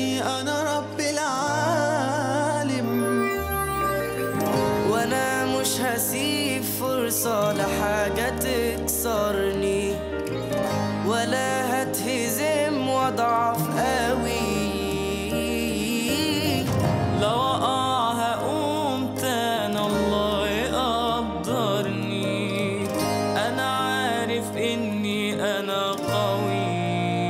إني أنا رب العالم وانا مش هسيب فرصة لحاجة تكسرني ولا هتهزم واضعف قوي لو اقع هقوم تاني الله يقدرني انا عارف اني انا قوي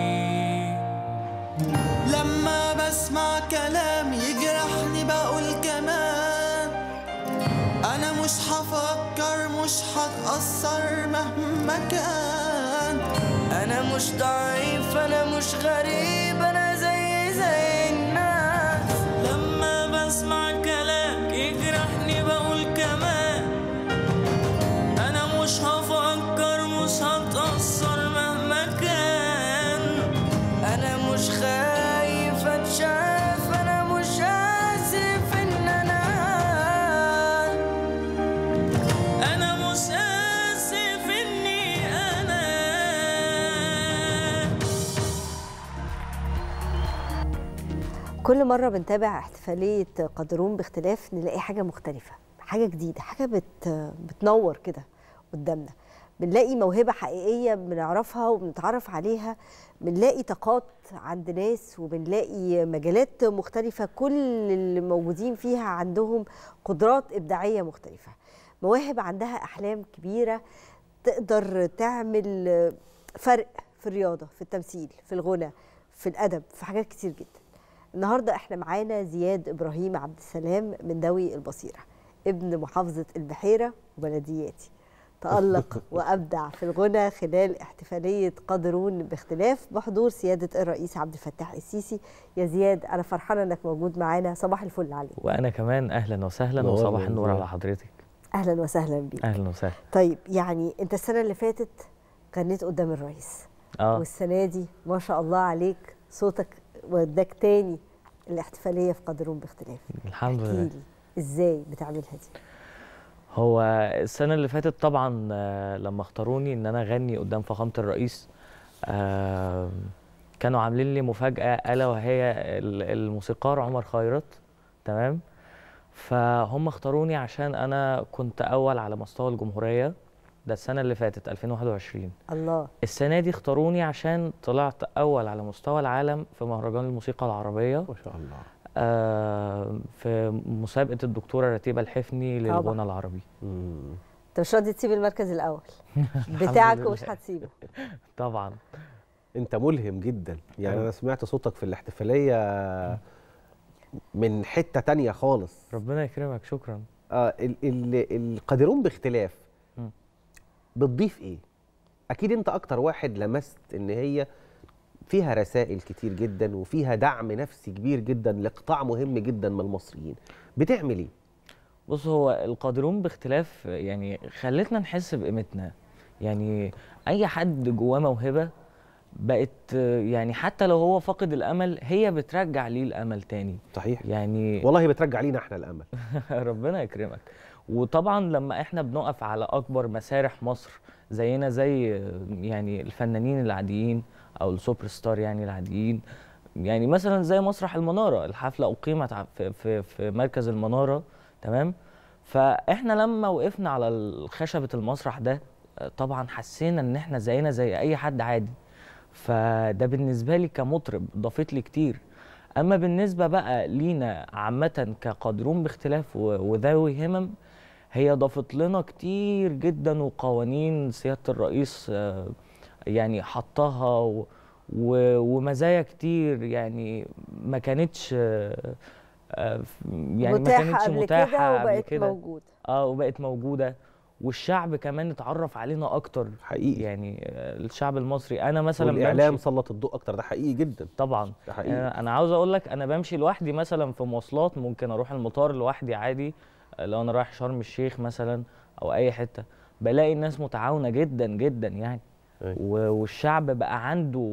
لما بسمع كلام يجرحني بقول كمان أنا مش هفكر مش هتأثر مهما كان انا مش ضعيف انا مش غريب انا زي زي الناس لما بسمع كلام يجرحني بقول كمان انا مش هفكر مش هتأثر مهما كان انا مش خايف اتشاف انا مش اسف ان انا انا مش اسف اني انا كل مرة بنتابع احتفالية قدرون باختلاف نلاقي حاجة مختلفة حاجة جديدة حاجة بت بتنور كده قدامنا بنلاقي موهبة حقيقية بنعرفها وبنتعرف عليها بنلاقي طاقات عند ناس وبنلاقي مجالات مختلفة كل اللي موجودين فيها عندهم قدرات إبداعية مختلفة مواهب عندها أحلام كبيرة تقدر تعمل فرق في الرياضة في التمثيل في الغنى في الأدب في حاجات كتير جدا النهارده احنا معانا زياد ابراهيم عبد السلام من ذوي البصيره ابن محافظه البحيره وبلدياتي تألق وأبدع في الغنى خلال احتفالية قادرون باختلاف بحضور سيادة الرئيس عبد الفتاح السيسي يا زياد أنا فرحانة أنك موجود معانا صباح الفل عليك وانا كمان اهلا وسهلا نور وصباح يا النور زياد. على حضرتك أهلا وسهلا بيك اهلا وسهلا طيب يعني أنت السنة اللي فاتت غنيت قدام الرئيس اه والسنة دي ما شاء الله عليك صوتك وداك تاني الاحتفالية في قادرون باختلاف الحمد لله احكيلي ازاي بتعملها دي هو السنه اللي فاتت طبعا آه، لما اختاروني ان انا اغني قدام فخامه الرئيس آه، كانوا عاملين لي مفاجاه الا وهي ال- الموسيقار عمر خيرت تمام فهم اختاروني عشان انا كنت اول على مستوى الجمهوريه ده السنه اللي فاتت 2021 الله السنه دي اختاروني عشان طلعت اول على مستوى العالم في مهرجان الموسيقى العربيه ما شاء الله آه، في مسابقة الدكتورة رتيبة الحفني للغنى طبعا. العربي مم. انت مش راضي تسيب المركز الاول بتاعك لله. ومش هتسيبه طبعا انت ملهم جدا يعني أيوة. انا سمعت صوتك في الاحتفاليه من حته تانية خالص ربنا يكرمك شكرا اه ال ال القادرون باختلاف مم. بتضيف ايه اكيد انت اكتر واحد لمست ان هي فيها رسائل كتير جدا وفيها دعم نفسي كبير جدا لقطاع مهم جدا من المصريين بتعمل ايه بص هو القادرون باختلاف يعني خلتنا نحس بقيمتنا يعني أي حد جواه موهبة بقت آه، يعني حتى لو هو فاقد الأمل هي بترجع ليه الأمل تاني صحيح يعني والله بترجع لينا احنا الامل ربنا يكرمك وطبعا لما احنا بنقف على اكبر مسارح مصر زينا زي يعني الفنانين العاديين او السوبر ستار يعني العاديين يعني مثلا زي مسرح المناره الحفله اقيمت ع- في في في مركز المناره تمام فاحنا لما وقفنا على خشبه المسرح ده طبعا حسينا ان احنا زينا زي اي حد عادي فده بالنسبه لي كمطرب ضافت لي كتير اما بالنسبه بقى لينا عامه كقادرون باختلاف و- وذوي همم هي ضافت لنا كتير جدا وقوانين سياده الرئيس آه، يعني حطها و- و- ومزايا كتير يعني ما كانتش آه، آه، يعني ما متاحه كانتش قبل متاحه كده قبل وبقت كده موجوده اه وبقت موجوده والشعب كمان اتعرف علينا اكتر حقيقي يعني آه، الشعب المصري انا مثلا والاعلام بمشي سلط الضوء اكتر ده حقيقي جدا طبعا ده حقيقي انا أنا عاوز اقول لك انا بمشي لوحدي مثلا في مواصلات ممكن اروح المطار لوحدي عادي آه، لو انا رايح شرم الشيخ مثلا او اي حته بلاقي الناس متعاونه جدا جدا يعني أيوة. و- والشعب بقى عنده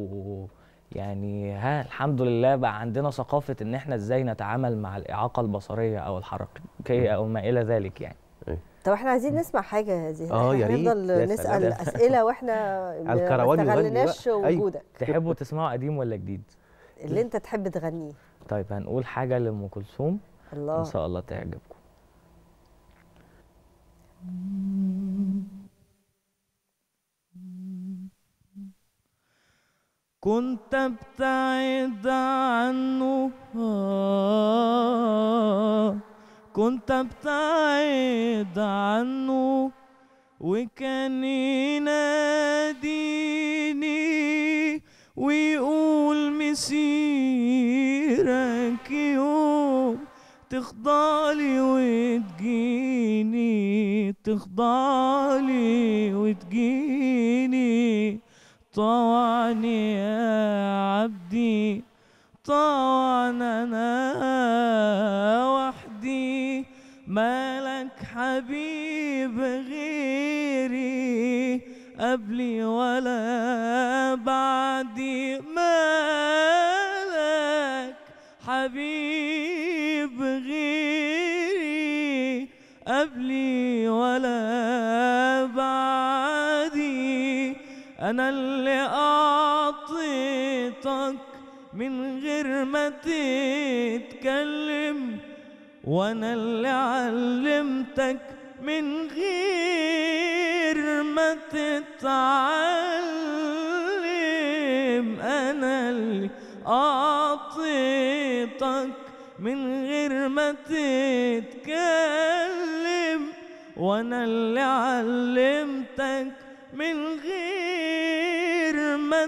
يعني ها الحمد لله بقى عندنا ثقافه ان احنا ازاي نتعامل مع الاعاقه البصريه او الحركيه او ما الى ذلك يعني طب احنا عايزين نسمع حاجه يا زياد آه، إحنا يا ريت. هنفضل يا نسال سلام. اسئله واحنا ما الكروان يغني استغلناش بقى. أيوة. وجودك تحبوا تسمعوا قديم ولا جديد اللي انت تحب تغنيه طيب هنقول حاجه لام كلثوم ان الله شاء الله تعجبكم كنت ابتعد عنه آه كنت ابتعد عنه وكان يناديني ويقول مسيرك يوم تخضعلي وتجيني تخضعلي وتجيني طوعني يا عبدي طوعا انا وحدي مالك حبيب غيري قبلي ولا بعدي مالك حبيب غيري قبلي ولا بعدي انا اللي اعطيتك من غير ما تتكلم وانا اللي علمتك من غير ما تتعلم انا اللي اعطيتك من غير ما تتكلم وانا اللي علمتك من غير ما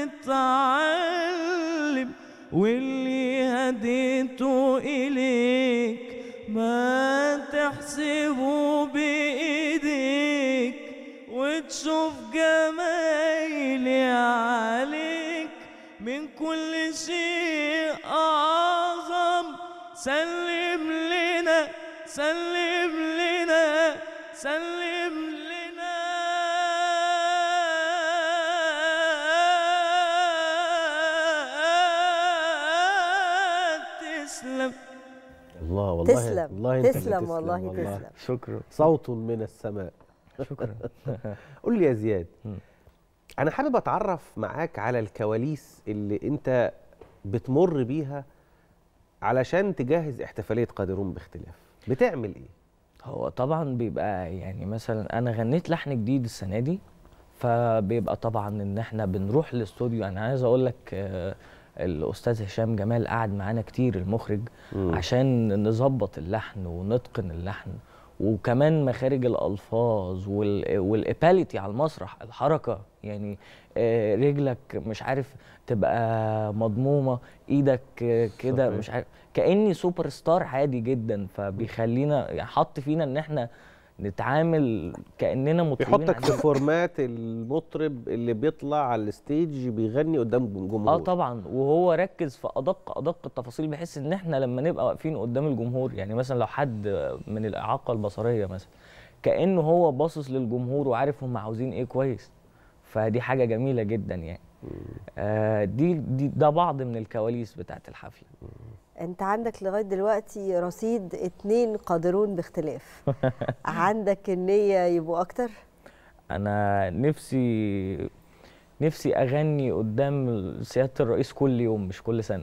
تتعلم واللي هديته إليك ما تحسبه بإيديك وتشوف جمايلي عليك من كل شيء أعظم سلم لنا سلم لنا سلم لنا تسلم الله والله تسلم والله انت اللي تسلم والله تسلم شكرا صوت من السماء شكرا قول لي يا زياد مم. انا حابب اتعرف معاك على الكواليس اللي انت بتمر بيها علشان تجهز احتفاليه قادرون باختلاف بتعمل ايه هو طبعا بيبقى يعني مثلا انا غنيت لحن جديد السنه دي فبيبقى طبعا ان احنا بنروح الاستوديو انا عايز اقول لك آه، الاستاذ هشام جمال قعد معانا كتير المخرج مم. عشان نظبط اللحن ونتقن اللحن وكمان مخارج الالفاظ وال والاباليتي على المسرح الحركه يعني آه، رجلك مش عارف تبقى مضمومه ايدك آه، كده صحيح. مش عارف كاني سوبر ستار عادي جدا فبيخلينا يعني حط فينا ان احنا نتعامل كاننا مطربين بيحطك في عاديين. فورمات المطرب اللي بيطلع على الستيج بيغني قدام جمهور اه طبعا وهو ركز في ادق ادق التفاصيل بحيث ان احنا لما نبقى واقفين قدام الجمهور يعني مثلا لو حد من الاعاقه البصريه مثلا كانه هو باصص للجمهور وعارف هم عاوزين ايه كويس فدي حاجه جميله جدا يعني آه دي, دي ده بعض من الكواليس بتاعت الحفله انت عندك لغايه دلوقتي رصيد اتنين قادرون باختلاف عندك النيه يبقوا اكتر انا نفسي نفسي اغني قدام سياده الرئيس كل يوم مش كل سنه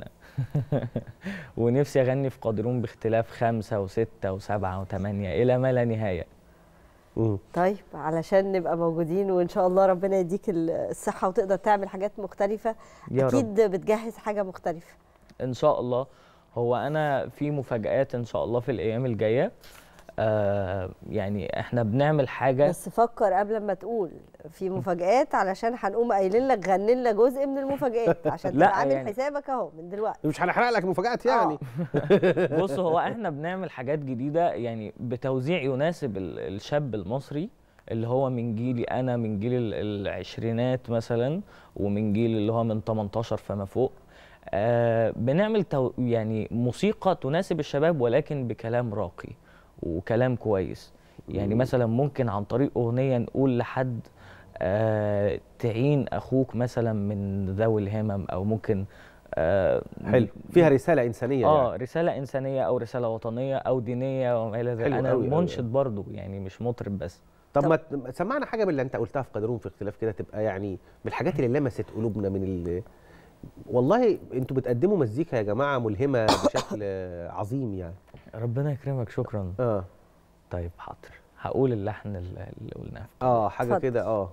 ونفسي اغني في قادرون باختلاف خمسة وستة وسبعة وثمانية الى ما لا نهايه مم. طيب علشان نبقى موجودين وان شاء الله ربنا يديك الصحه وتقدر تعمل حاجات مختلفه يا رب. اكيد بتجهز حاجه مختلفه ان شاء الله هو انا في مفاجآت ان شاء الله في الايام الجايه آه يعني احنا بنعمل حاجه بس فكر قبل ما تقول في مفاجآت علشان هنقوم قايلين لك غني لنا جزء من المفاجآت عشان لا، تبقى عامل يعني- حسابك اهو من دلوقتي مش هنحرق لك مفاجآت يعني بص هو احنا بنعمل حاجات جديده يعني بتوزيع يناسب ال- الشاب المصري اللي هو من جيلي انا من جيل ال- العشرينات مثلا ومن جيل اللي هو من 18 فما فوق آه بنعمل تو يعني موسيقى تناسب الشباب ولكن بكلام راقي وكلام كويس يعني مثلا ممكن عن طريق اغنيه نقول لحد آه تعين اخوك مثلا من ذوي الهمم او ممكن آه حلو فيها رساله انسانيه اه يعني. رساله انسانيه او رساله وطنيه او دينيه وما الى ذلك حلو انا أوي أوي منشد أوي. برضو يعني مش مطرب بس طب طب- ما ت- ما تسمعنا حاجه من اللي انت قلتها في قادرون في اختلاف كده تبقى يعني من الحاجات اللي لمست قلوبنا من ال والله انتوا بتقدموا مزيكا يا جماعه ملهمه بشكل آه، عظيم يعني ربنا يكرمك شكرا اه طيب حاضر هقول اللحن اللي اللي قلناه اه حاجه اتفضل. كده اه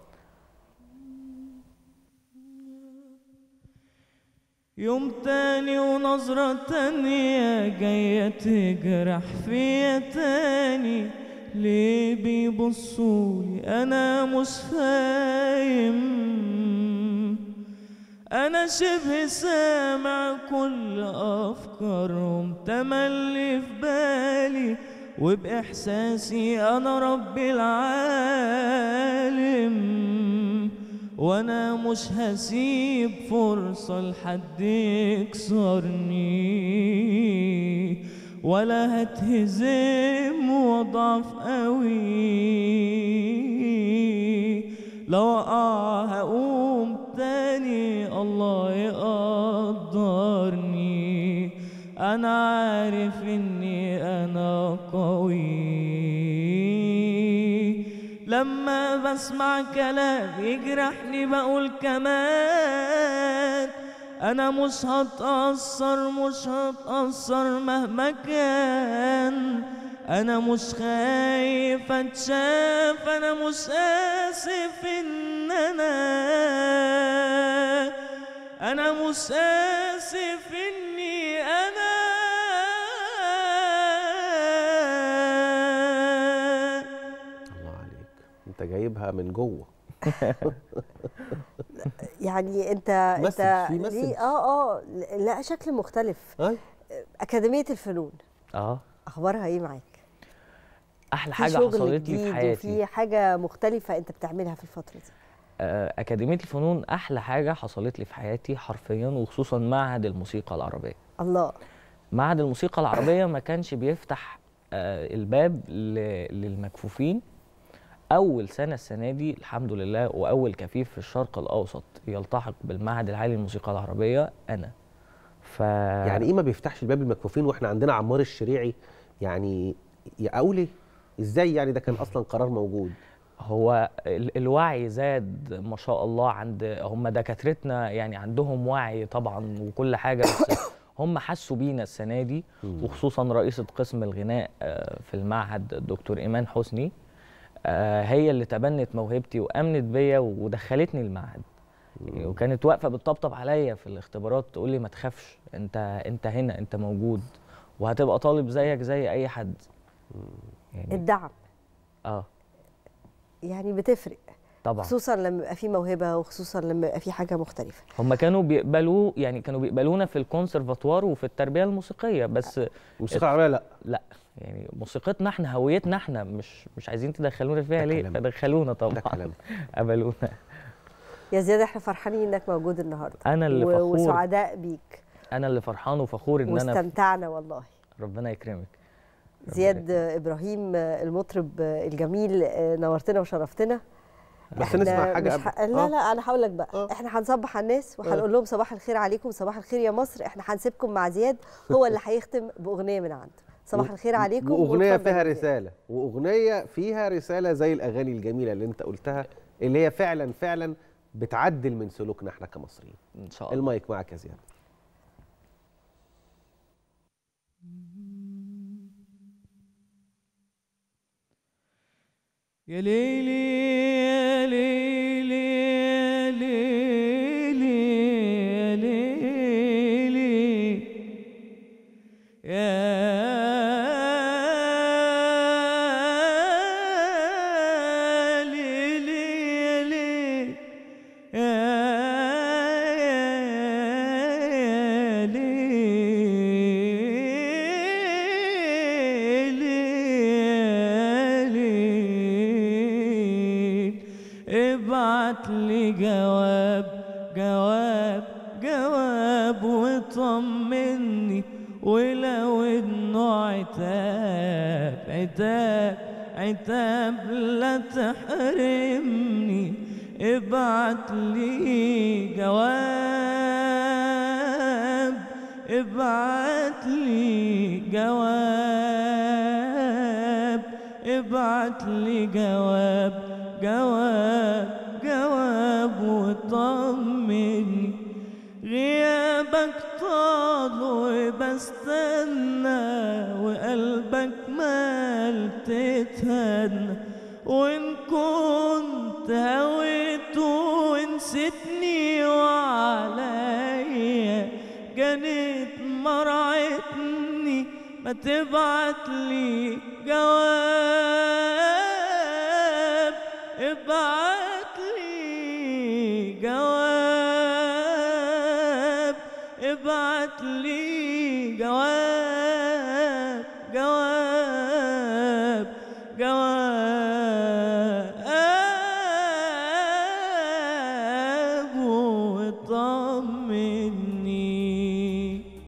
يوم تاني ونظرة تانية جاية تجرح فيا تاني ليه بيبصولي أنا مش فاهم أنا شبه سامع كل أفكارهم تملي في بالي وبإحساسي أنا رب العالم وانا مش هسيب فرصة لحد يكسرني ولا هتهزم واضعف قوي لو اقع هقوم تاني الله يقدرني انا عارف اني انا قوي لما بسمع كلام يجرحني بقول كمان انا مش هتأثر مش هتأثر مهما كان انا مش خايف اتشاف انا مش اسف ان انا انا مش اسف اني انا الله عليك انت جايبها من جوه يعني انت مسج، انت في مسج. ليه اه اه لا شكل مختلف اي اكاديميه الفنون اه اخبارها ايه معاك احلى في حاجه شغل حصلت لي جديد في حياتي وفي حاجه مختلفه انت بتعملها في الفتره دي آه، أكاديمية الفنون أحلى حاجة حصلت لي في حياتي حرفيا وخصوصا معهد الموسيقى العربية الله معهد الموسيقى العربية ما كانش بيفتح آه، الباب ل- للمكفوفين أول سنة السنة دي الحمد لله وأول كفيف في الشرق الأوسط يلتحق بالمعهد العالي للموسيقى العربية أنا ف يعني ايه ما بيفتحش الباب المكفوفين واحنا عندنا عمار الشريعي يعني يا اقول ايه ازاي يعني ده كان اصلا قرار موجود هو ال- الوعي زاد ما شاء الله عند هم دكاترتنا يعني عندهم وعي طبعا وكل حاجه بس هم حسوا بينا السنه دي وخصوصا رئيسه قسم الغناء آه، في المعهد الدكتور ايمان حسني آه، هي اللي تبنت موهبتي وامنت بيا ودخلتني المعهد يعني وكانت واقفه بتطبطب عليا في الاختبارات تقول لي ما تخافش انت انت هنا انت موجود وهتبقى طالب زيك زي اي حد يعني الدعم اه يعني بتفرق طبعا خصوصا لما يبقى في موهبه وخصوصا لما يبقى في حاجه مختلفه هم كانوا بيقبلوا يعني كانوا بيقبلونا في الكونسرفاتوار وفي التربيه الموسيقيه بس الموسيقى العربيه لا لا يعني موسيقتنا احنا هويتنا احنا مش مش عايزين تدخلونا فيها ده ليه كلام. فدخلونا ده طبعا كلام قبلونا يا زياد احنا فرحانين انك موجود النهارده انا اللي و- فخور وسعداء بيك انا اللي فرحان وفخور ان انا في- واستمتعنا والله ربنا يكرمك ربنا زياد ابراهيم المطرب الجميل نورتنا وشرفتنا بس إحنا نسمع حاجه مش قبل ح... لا آه. لا انا هقول لك بقى آه. احنا هنصبح على الناس وهنقول لهم صباح الخير عليكم صباح الخير يا مصر احنا هنسيبكم مع زياد هو اللي هيختم باغنيه من عنده صباح الخير عليكم واغنيه واتفضل فيها يا زياد. رساله واغنيه فيها رساله زي الاغاني الجميله اللي انت قلتها اللي هي فعلا فعلا بتعدل من سلوكنا احنا كمصريين ان شاء الله المايك معك يا زياد يا ليلي يا ليلي يا ليلي يا ليلي يا ليلي يا ليلي يا يا ليلي يا ليل ابعت لي جواب جواب جواب وطمني ولو انه عتاب عتاب عتاب لا تحرمني ابعت لي جواب ابعت لي جواب ابعت لي جواب جواب جواب وطمني غياب استنى وقلبك مال تتهنى وان كنت هويت ونسيتني وعليا جنيت مرعتني ما تبعت لي جواب ابعت